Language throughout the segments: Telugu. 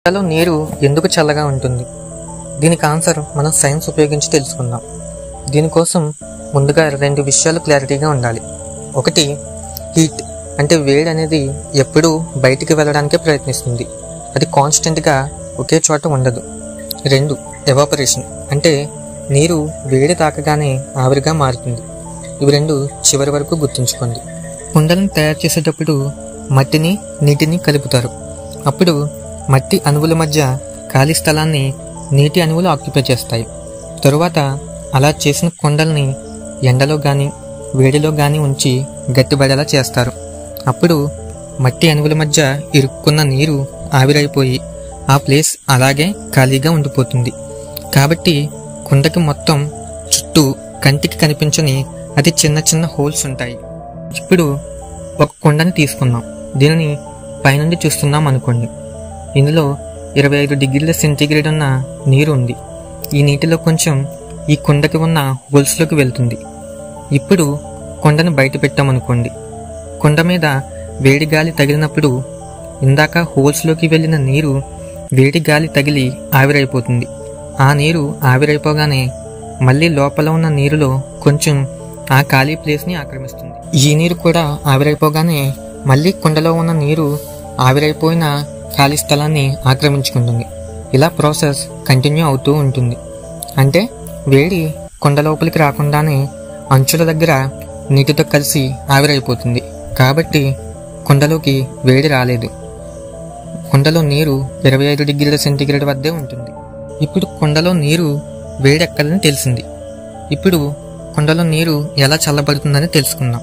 కుండలో నీరు ఎందుకు చల్లగా ఉంటుంది దీనికి ఆన్సర్ మనం సైన్స్ ఉపయోగించి తెలుసుకుందాం దీనికోసం ముందుగా రెండు విషయాలు క్లారిటీగా ఉండాలి ఒకటి హీట్ అంటే వేడి అనేది ఎప్పుడూ బయటికి వెళ్ళడానికే ప్రయత్నిస్తుంది అది కాన్స్టెంట్గా ఒకే చోట ఉండదు రెండు ఎవాపరేషన్ అంటే నీరు వేడి తాకగానే ఆవిరిగా మారుతుంది ఇవి రెండు చివరి వరకు గుర్తుంచుకోండి కుండలను తయారు చేసేటప్పుడు మట్టిని నీటిని కలుపుతారు అప్పుడు మట్టి అణువుల మధ్య ఖాళీ స్థలాన్ని నీటి అణువులు ఆక్యుపై చేస్తాయి తరువాత అలా చేసిన కుండల్ని ఎండలో కానీ వేడిలో కానీ ఉంచి గట్టిపడేలా చేస్తారు అప్పుడు మట్టి అణువుల మధ్య ఇరుక్కున్న నీరు ఆవిరైపోయి ఆ ప్లేస్ అలాగే ఖాళీగా ఉండిపోతుంది కాబట్టి కుండకి మొత్తం చుట్టూ కంటికి కనిపించని అతి చిన్న చిన్న హోల్స్ ఉంటాయి ఇప్పుడు ఒక కుండని తీసుకుందాం దీనిని పైనుండి చూస్తున్నాం అనుకోండి ఇందులో ఇరవై ఐదు డిగ్రీల సెంటీగ్రేడ్ ఉన్న నీరు ఉంది ఈ నీటిలో కొంచెం ఈ కుండకి ఉన్న హోల్స్లోకి వెళ్తుంది ఇప్పుడు కుండను బయట పెట్టామనుకోండి కుండ మీద వేడి గాలి తగిలినప్పుడు ఇందాక హోల్స్లోకి వెళ్ళిన నీరు వేడి గాలి తగిలి ఆవిరైపోతుంది ఆ నీరు ఆవిరైపోగానే మళ్ళీ లోపల ఉన్న నీరులో కొంచెం ఆ ఖాళీ ప్లేస్ని ఆక్రమిస్తుంది ఈ నీరు కూడా ఆవిరైపోగానే మళ్ళీ కుండలో ఉన్న నీరు ఆవిరైపోయిన ఖాళీ స్థలాన్ని ఆక్రమించుకుంటుంది ఇలా ప్రాసెస్ కంటిన్యూ అవుతూ ఉంటుంది అంటే వేడి కుండ లోపలికి రాకుండానే అంచుల దగ్గర నీటితో కలిసి ఆవిరైపోతుంది కాబట్టి కుండలోకి వేడి రాలేదు కుండలో నీరు ఇరవై ఐదు డిగ్రీల సెంటీగ్రేడ్ వద్దే ఉంటుంది ఇప్పుడు కుండలో నీరు వేడెక్కదని తెలిసింది ఇప్పుడు కుండలో నీరు ఎలా చల్లబడుతుందని తెలుసుకుందాం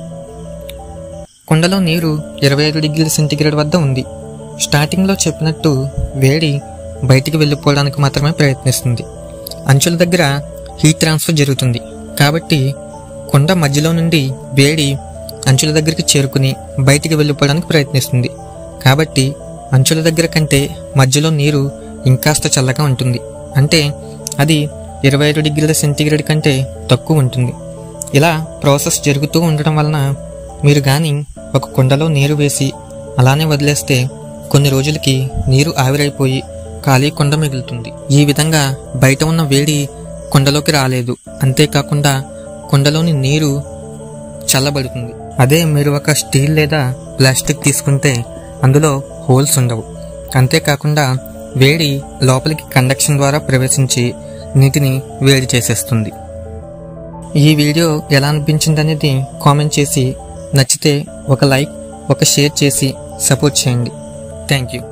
కుండలో నీరు ఇరవై ఐదు డిగ్రీల సెంటీగ్రేడ్ వద్ద ఉంది స్టార్టింగ్లో చెప్పినట్టు వేడి బయటికి వెళ్ళిపోవడానికి మాత్రమే ప్రయత్నిస్తుంది అంచుల దగ్గర హీట్ ట్రాన్స్ఫర్ జరుగుతుంది కాబట్టి కుండ మధ్యలో నుండి వేడి అంచుల దగ్గరికి చేరుకుని బయటికి వెళ్ళిపోవడానికి ప్రయత్నిస్తుంది కాబట్టి అంచుల దగ్గర కంటే మధ్యలో నీరు ఇంకాస్త చల్లగా ఉంటుంది అంటే అది ఇరవై ఐదు డిగ్రీల సెంటీగ్రేడ్ కంటే తక్కువ ఉంటుంది ఇలా ప్రాసెస్ జరుగుతూ ఉండడం వలన మీరు కానీ ఒక కుండలో నీరు వేసి అలానే వదిలేస్తే కొన్ని రోజులకి నీరు ఆవిరైపోయి ఖాళీ కుండ మిగులుతుంది ఈ విధంగా బయట ఉన్న వేడి కుండలోకి రాలేదు అంతేకాకుండా కుండలోని నీరు చల్లబడుతుంది అదే మీరు ఒక స్టీల్ లేదా ప్లాస్టిక్ తీసుకుంటే అందులో హోల్స్ ఉండవు అంతేకాకుండా వేడి లోపలికి కండక్షన్ ద్వారా ప్రవేశించి నీటిని వేడి చేసేస్తుంది ఈ వీడియో ఎలా అనిపించింది అనేది కామెంట్ చేసి నచ్చితే ఒక లైక్ ఒక షేర్ చేసి సపోర్ట్ చేయండి థ్యాంక్ యూ